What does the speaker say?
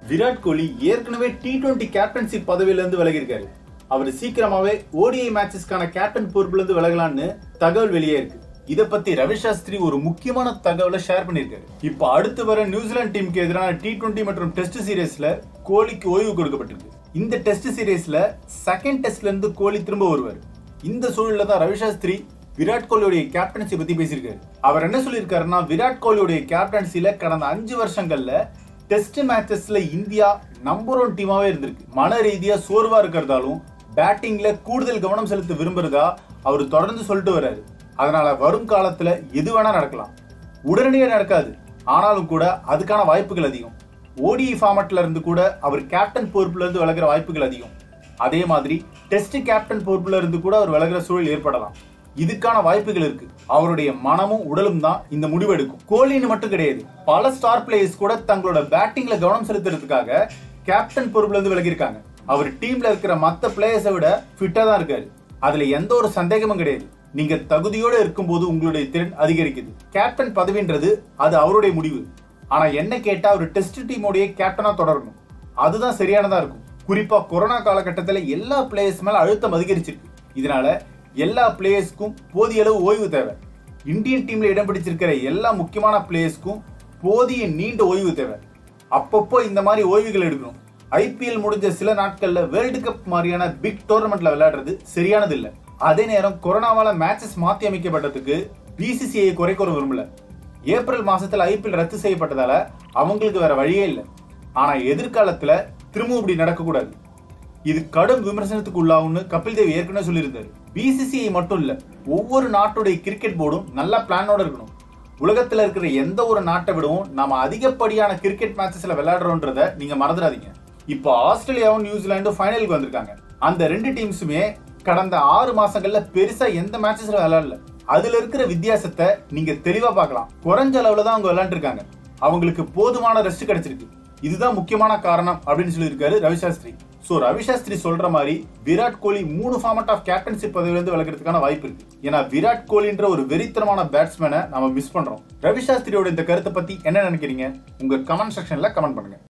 விராட் கோலி ஏற்கனவே T twenty captainship பதவியில இருந்து விலகி இருக்காரு அவர் சீக்கிரமாவே ஓடிஐ மேட்சஸ்க்கான கேப்டன் பொறுப்புல இருந்து விலகலான்னு தகவல் வெளியே இருக்கு இத பத்தி ரவி சாஸ்திரி ஒரு முக்கியமான தகவலை ஷேர் பண்ணிருக்காரு இப்போ அடுத்து வர நியூசிலாந்து டீமுக்கு எதிரான டி டுவெண்டி மற்றும் டெஸ்ட் சீரீஸ்ல கோலிக்கு ஓய்வு கொடுக்கப்பட்டிருக்கு இந்த டெஸ்ட் சீரீஸ்ல செகண்ட் டெஸ்ட்ல இருந்து கோலி திரும்ப வருவார் இந்த சூழல்ல தான் ரவி சாஸ்திரி விராட் கோலியோடைய கேப்டன்சி பத்தி பேசியிருக்காரு அவர் என்ன சொல்லியிருக்காருன்னா விராட் கோலியோடைய கேப்டன்சில கடந்த அஞ்சு வருஷங்கள்ல டெஸ்ட் மேட்சஸ்ல இந்தியா நம்பர் ஒன் டீமாவே இருந்திருக்கு மன ரீதியா சோர்வா இருக்கிறதாலும் பேட்டிங்ல கூடுதல் கவனம் செலுத்த விரும்புறதா அவர் தொடர்ந்து சொல்லிட்டு வர்றாரு அதனால வரும் காலத்துல எது வேணா நடக்கலாம் உடனடியாக நடக்காது ஆனாலும் கூட அதுக்கான வாய்ப்புகள் அதிகம் ஓடிஐ ஃபார்மட்ல இருந்து கூட அவர் கேப்டன் பொறுப்புல இருந்து விலகிற வாய்ப்புகள் அதிகம் அதே மாதிரி டெஸ்ட் கேப்டன் பொறுப்புல இருந்து கூட அவர் விலகிற சூழல் ஏற்படலாம் இதுக்கான வாய்ப்புகள் இருக்கு அவருடைய மனமும் உடலும் தான் இந்த முடிவு எடுக்கும் கோலின்னு மட்டும் கிடையாது பல ஸ்டார் பிளேயர்ஸ் கூட தங்களோட பேட்டிங்ல கவனம் செலுத்துறதுக்காக கேப்டன் பொறுப்புல இருந்து விலகியிருக்காங்க அவர் டீம்ல இருக்கிற மத்த பிளேயர்ஸை விட ஃபிட்டா தான் இருக்காரு அதுல எந்த ஒரு சந்தேகமும் கிடையாது நீங்க தகுதியோட இருக்கும்போது உங்களுடைய திறன் அதிகரிக்குது கேப்டன் பதவின்றது அது அவருடைய முடிவு ஆனா என்ன கேட்டா அவர் டெஸ்ட் டீமோடைய கேப்டனா தொடரணும் அதுதான் சரியானதா இருக்கும் குறிப்பா கொரோனா காலகட்டத்தில் எல்லா பிளேயர்ஸ் மேல அழுத்தம் அதிகரிச்சிருக்கு இதனால எல்லா பிளேயர்ஸ்க்கும் போதிய அளவு ஓய்வு தேவை இந்தியன் டீம்ல இடம் பிடிச்சிருக்கிற எல்லா முக்கியமான பிளேயர்ஸ்க்கும் போதிய நீண்ட ஓய்வு தேவை அப்பப்போ இந்த மாதிரி ஓய்வுகள் எடுக்கணும் ஐபிஎல் முடிஞ்ச சில நாட்கள்ல வேர்ல்டு கப் மாதிரியான பிக் டோர்னமெண்ட்ல விளையாடுறது சரியானது இல்ல அதே நேரம் கொரோனாவால மேட்சஸ் மாத்தி அமைக்கப்பட்டதுக்கு பிசிசிஐ குறை கூற விரும்பல ஏப்ரல் மாசத்துல ஐபிஎல் ரத்து செய்யப்பட்டதால அவங்களுக்கு வேற வழியே இல்லை ஆனா எதிர்காலத்துல திரும்பவும் இப்படி நடக்கக்கூடாது இது கடும் விமர்சனத்துக்கு உள்ளாகும்னு கபில் தேவ் ஏற்கனவே சொல்லியிருந்தாரு பிசிசிஐ மட்டும் இல்ல ஒவ்வொரு நாட்டுடைய கிரிக்கெட் போர்டும் நல்ல பிளானோட இருக்கணும் உலகத்துல இருக்கிற எந்த ஒரு நாட்டை விடவும் நாம அதிகப்படியான கிரிக்கெட் மேட்சஸ்ல விளையாடுறோன்றத நீங்க மறந்துடாதீங்க இப்போ ஆஸ்திரேலியாவும் நியூசிலாண்டும் ஃபைனலுக்கு வந்திருக்காங்க அந்த ரெண்டு டீம்ஸுமே கடந்த ஆறு மாசங்கள்ல பெருசா எந்த மேட்சஸ்ல விளையாடல அதுல இருக்கிற வித்தியாசத்தை நீங்க தெளிவா பார்க்கலாம் குறைஞ்ச அளவுல தான் அவங்க விளையாண்டுருக்காங்க அவங்களுக்கு போதுமான ரெஸ்ட் கிடைச்சிருக்கு இதுதான் முக்கியமான காரணம் அப்படின்னு சொல்லியிருக்காரு ரவிசாஸ்திரி சோ ரவிசாஸ்திரி சொல்ற மாதிரி விராட் கோலி மூணு ஃபார்மட் ஆஃப் கேப்டன்ஷிப் பதவியிலிருந்து விலகிறதுக்கான வாய்ப்பு இருக்கு ஏன்னா விராட் கோலின்ற ஒரு வெறித்தனமான பேட்ஸ்மேனை நம்ம மிஸ் பண்றோம் ரவிசாஸ்திரியோட இந்த கருத்தை பத்தி என்ன நினைக்கிறீங்க உங்க கமெண்ட் செக்ஷன்ல கமெண்ட் பண்ணுங்க